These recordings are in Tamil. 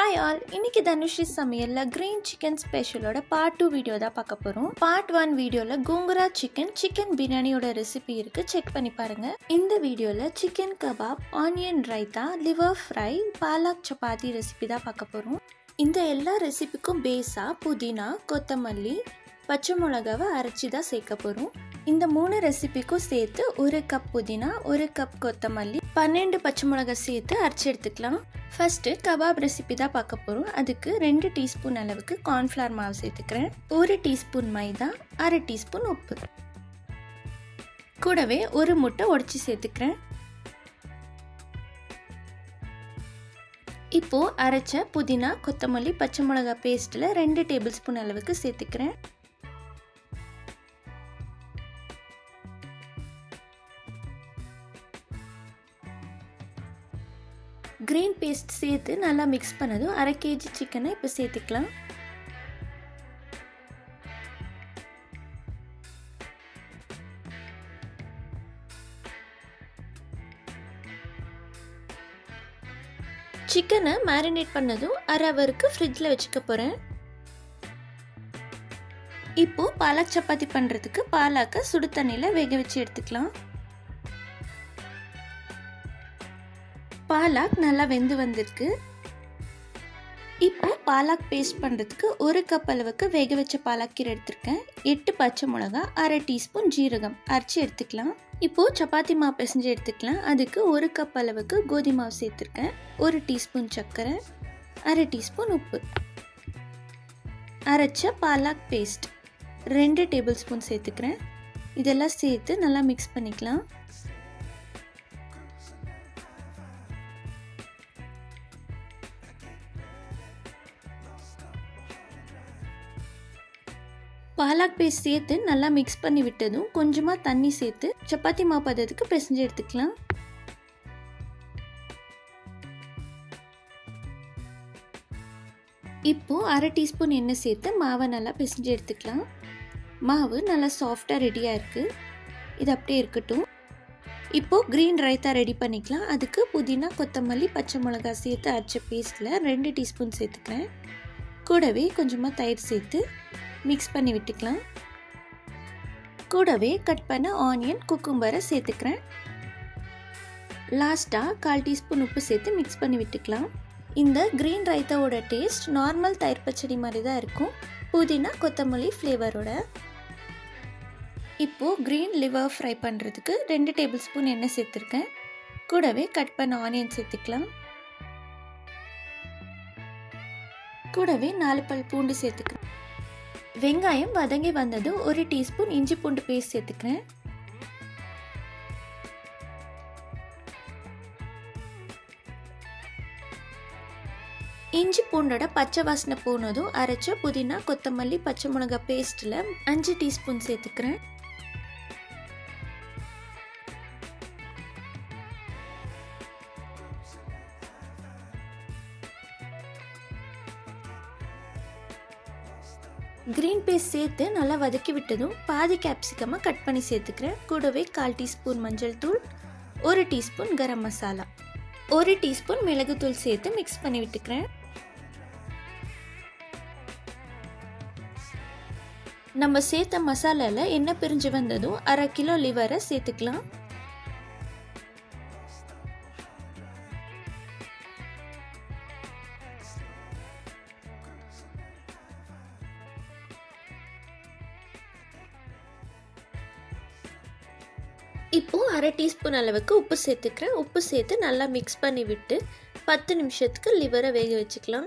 ஹாய் ஆல் இன்னைக்கு தனுஷி சமையலில் கிரீன் சிக்கன் ஸ்பெஷலோட பார்ட் டூ வீடியோ தான் பார்க்க போகிறோம் பார்ட் ஒன் வீடியோவில் கோங்குரா சிக்கன் சிக்கன் பிரியாணியோட ரெசிபி இருக்குது செக் பண்ணி பாருங்கள் இந்த வீடியோவில் chicken kebab onion raita liver fry palak chapati recipe தான் பார்க்க போகிறோம் இந்த எல்லா ரெசிபிக்கும் பேஸாக புதினா கொத்தமல்லி பச்சை மிளகாவை அரைச்சி தான் சேர்க்க போகிறோம் இந்த மூணு ரெசிபிக்கும் சேர்த்து ஒரு கப் புதினா ஒரு கப் கொத்தமல்லி பன்னெண்டு பச்சை மிளகாய் சேர்த்து அரைச்சி எடுத்துக்கலாம் ஃபஸ்ட்டு கபாப் ரெசிபி தான் பார்க்க போகிறோம் அதுக்கு ரெண்டு டீஸ்பூன் அளவுக்கு கார்ன்ஃப்ளவர் மாவு சேர்த்துக்கிறேன் ஒரு டீஸ்பூன் மைதா அரை டீஸ்பூன் உப்பு கூடவே ஒரு முட்டை உடச்சி சேர்த்துக்கிறேன் இப்போது அரைச்ச புதினா கொத்தமல்லி பச்சை மிளகாய் பேஸ்ட்டில் ரெண்டு டேபிள் ஸ்பூன் அளவுக்கு சேர்த்துக்கிறேன் க்ரீன் பேஸ்ட் சேர்த்து நல்லா மிக்ஸ் பண்ணதும் அரை கேஜி சிக்கனை இப்போ சேர்த்துக்கலாம் சிக்கனை மேரினேட் பண்ணதும் அரை ஹவருக்கு ஃப்ரிட்ஜில் வச்சுக்க போகிறேன் இப்போது பாலாக் சப்பாத்தி பண்ணுறதுக்கு பாலாக்கை சுடு தண்ணியில் வேக வச்சு எடுத்துக்கலாம் பாலாக் நல்லா வெந்து வந்திருக்கு இப்போ பாலாக் பேஸ்ட் பண்ணுறதுக்கு ஒரு கப் அளவுக்கு வேக வச்ச பாலாக்கீரை எடுத்திருக்கேன் எட்டு பச்சை மிளகா அரை டீஸ்பூன் ஜீரகம் அரைச்சி எடுத்துக்கலாம் இப்போது சப்பாத்தி மாவு பிசைஞ்சு எடுத்துக்கலாம் அதுக்கு ஒரு கப் அளவுக்கு கோதுமை மாவு சேர்த்துருக்கேன் ஒரு டீஸ்பூன் சர்க்கரை அரை டீஸ்பூன் உப்பு அரைச்ச பாலாக் பேஸ்ட் ரெண்டு டேபிள் ஸ்பூன் சேர்த்துக்கிறேன் இதெல்லாம் சேர்த்து நல்லா மிக்ஸ் பண்ணிக்கலாம் பாலாக் பேஸ்ட் சேர்த்து நல்லா மிக்ஸ் பண்ணி விட்டதும் கொஞ்சமாக தண்ணி சேர்த்து சப்பாத்தி மாவு பதத்துக்கு பிசைஞ்சு எடுத்துக்கலாம் இப்போது அரை டீஸ்பூன் எண்ணெய் சேர்த்து மாவை நல்லா பிசைஞ்சு எடுத்துக்கலாம் மாவு நல்லா சாஃப்டாக ரெடியாக இருக்குது இது அப்படியே இருக்கட்டும் இப்போது க்ரீன் ரைத்தா ரெடி பண்ணிக்கலாம் அதுக்கு புதினா கொத்தமல்லி பச்சை மிளகாய் சேர்த்து அரைச்ச பேஸ்ட்டில் ரெண்டு டீஸ்பூன் சேர்த்துக்கிறேன் கூடவே கொஞ்சமாக தயிர் சேர்த்து மிக்ஸ் பண்ணி விட்டுக்கலாம் கூடவே கட் பண்ண ஆனியன் குக்கும்பரை சேர்த்துக்கிறேன் லாஸ்ட்டாக கால் டீஸ்பூன் உப்பு சேர்த்து மிக்ஸ் பண்ணி விட்டுக்கலாம் இந்த க்ரீன் ரைத்தாவோட டேஸ்ட் நார்மல் தயிர் பச்சடி மாதிரி தான் இருக்கும் புதினா கொத்தமல்லி ஃப்ளேவரோட இப்போது க்ரீன் லிவர் ஃப்ரை பண்ணுறதுக்கு ரெண்டு டேபிள் ஸ்பூன் எண்ணெய் சேர்த்துருக்கேன் கூடவே கட் பண்ண ஆனியன் சேர்த்துக்கலாம் கூடவே நாலு பல் பூண்டு சேர்த்துக்கிறேன் வெங்காயம் வதங்கி வந்ததும் ஒரு டீஸ்பூன் இஞ்சி பூண்டு பேஸ்ட் சேர்த்துக்கிறேன் இஞ்சி பூண்டோட பச்சை வாசனை போனதும் அரைச்ச புதினா கொத்தமல்லி பச்சை மிளகாய் பேஸ்ட்டில் அஞ்சு டீஸ்பூன் சேர்த்துக்கிறேன் க்ரீன் பேஸ்ட் சேர்த்து நல்லா வதக்கி விட்டதும் பாதி கேப்சிகமாக கட் பண்ணி சேர்த்துக்கிறேன் கூடவே கால் டீஸ்பூன் மஞ்சள் தூள் ஒரு டீஸ்பூன் கரம் மசாலா ஒரு டீஸ்பூன் மிளகுத்தூள் சேர்த்து மிக்ஸ் பண்ணி விட்டுக்கிறேன் நம்ம சேர்த்த மசாலாவில் எண்ணெய் பிரிஞ்சு வந்ததும் அரை கிலோ லிவரை சேர்த்துக்கலாம் இப்போது அரை டீஸ்பூன் அளவுக்கு உப்பு சேர்த்துக்கிறேன் உப்பு சேர்த்து நல்லா மிக்ஸ் பண்ணி விட்டு பத்து நிமிஷத்துக்கு லிவரை வேக வச்சுக்கலாம்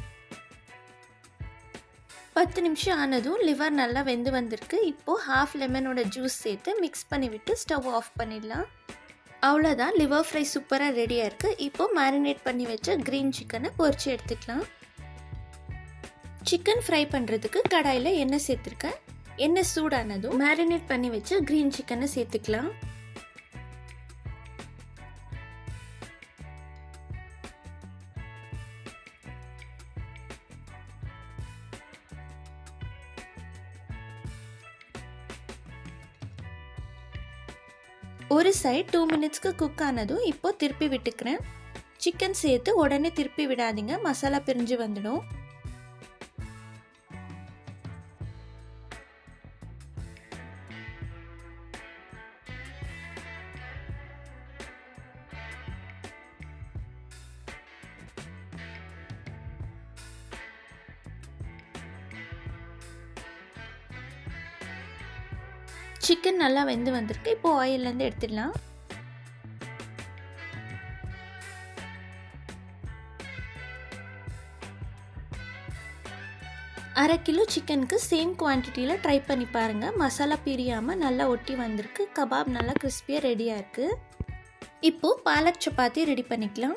பத்து நிமிஷம் ஆனதும் லிவர் நல்லா வெந்து வந்திருக்கு இப்போது ஹாஃப் லெமனோட ஜூஸ் சேர்த்து மிக்ஸ் பண்ணி விட்டு ஸ்டவ் ஆஃப் பண்ணிடலாம் அவ்வளோதான் லிவர் ஃப்ரை சூப்பராக ரெடியாக இருக்குது இப்போது மேரினேட் பண்ணி வச்ச க்ரீன் சிக்கனை பொரிச்சு எடுத்துக்கலாம் சிக்கன் ஃப்ரை பண்ணுறதுக்கு கடாயில் எண்ணெய் சேர்த்துருக்கேன் எண்ணெய் சூடானதும் மேரினேட் பண்ணி வச்ச க்ரீன் சிக்கனை சேர்த்துக்கலாம் ஒரு சைட் டூ மினிட்ஸ்க்கு குக் ஆனதும் இப்போ திருப்பி விட்டுக்கிறேன் சிக்கன் சேர்த்து உடனே திருப்பி விடாதீங்க மசாலா பிரிஞ்சு வந்துடும் சிக்கன் நல்லா வெந்து வந்திருக்கு இப்போ ஆயிலேருந்து எடுத்துடலாம் அரை கிலோ சிக்கனுக்கு சேம் குவான்டிட்டியில் ட்ரை பண்ணி பாருங்கள் மசாலா பிரியாமல் நல்லா ஒட்டி வந்திருக்கு கபாப் நல்லா கிறிஸ்பியாக ரெடியாக இருக்குது இப்போது பாலக் சப்பாத்தி ரெடி பண்ணிக்கலாம்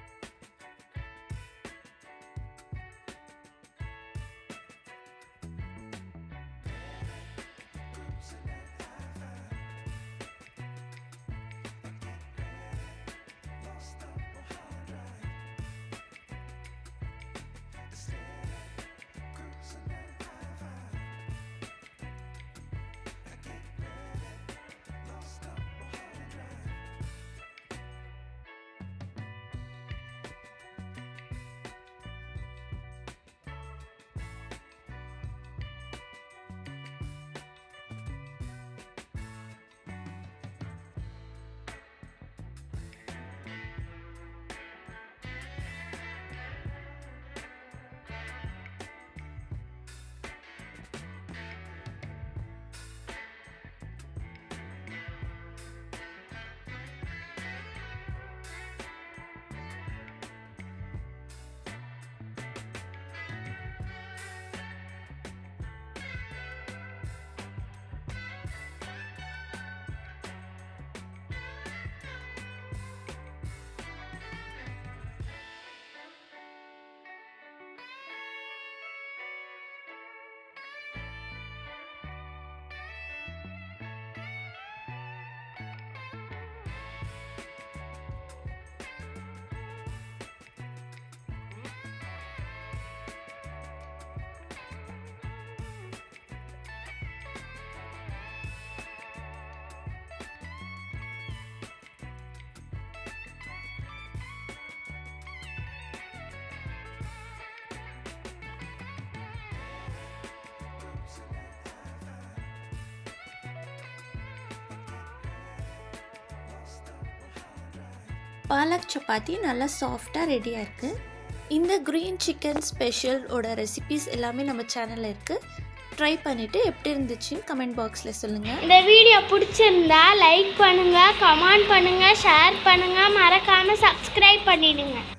பாலக் சப்பாத்தி நல்லா சாஃப்டாக ரெடியாக இருக்குது இந்த க்ரீன் சிக்கன் ஸ்பெஷலோட ரெசிபீஸ் எல்லாமே நம்ம சேனலில் இருக்குது ட்ரை பண்ணிவிட்டு எப்படி இருந்துச்சுன்னு கமெண்ட் பாக்ஸில் சொல்லுங்கள் இந்த வீடியோ பிடிச்சிருந்தா லைக் பண்ணுங்க கமெண்ட் பண்ணுங்க ஷேர் பண்ணுங்க மறக்காம சப்ஸ்கிரைப் பண்ணிடுங்க